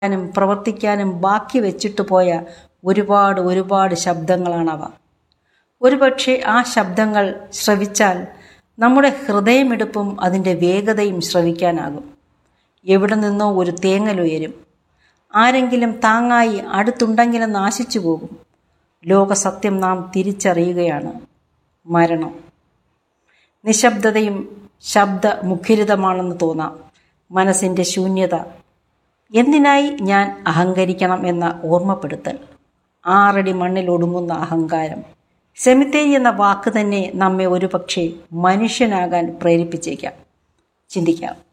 നും പ്രവർത്തിക്കാനും ബാക്കി വെച്ചിട്ട് പോയ ഒരുപാട് ഒരുപാട് ശബ്ദങ്ങളാണവ ഒരുപക്ഷെ ആ ശബ്ദങ്ങൾ ശ്രവിച്ചാൽ നമ്മുടെ ഹൃദയമിടിപ്പും അതിൻ്റെ വേഗതയും ശ്രവിക്കാനാകും എവിടെ നിന്നോ ഒരു തേങ്ങലുയരും ആരെങ്കിലും താങ്ങായി അടുത്തുണ്ടെങ്കിലും നാശിച്ചു പോകും ലോകസത്യം നാം തിരിച്ചറിയുകയാണ് മരണം നിശബ്ദതയും ശബ്ദ മുഖരിതമാണെന്ന് തോന്നാം മനസ്സിൻ്റെ ശൂന്യത എന്തിനായി ഞാൻ അഹങ്കരിക്കണം എന്ന ഓർമ്മപ്പെടുത്തൽ ആറടി മണ്ണിൽ ഒടുങ്ങുന്ന അഹങ്കാരം സെമിത്തേരി എന്ന വാക്ക് തന്നെ നമ്മെ ഒരുപക്ഷെ മനുഷ്യനാകാൻ പ്രേരിപ്പിച്ചേക്കാം ചിന്തിക്കാം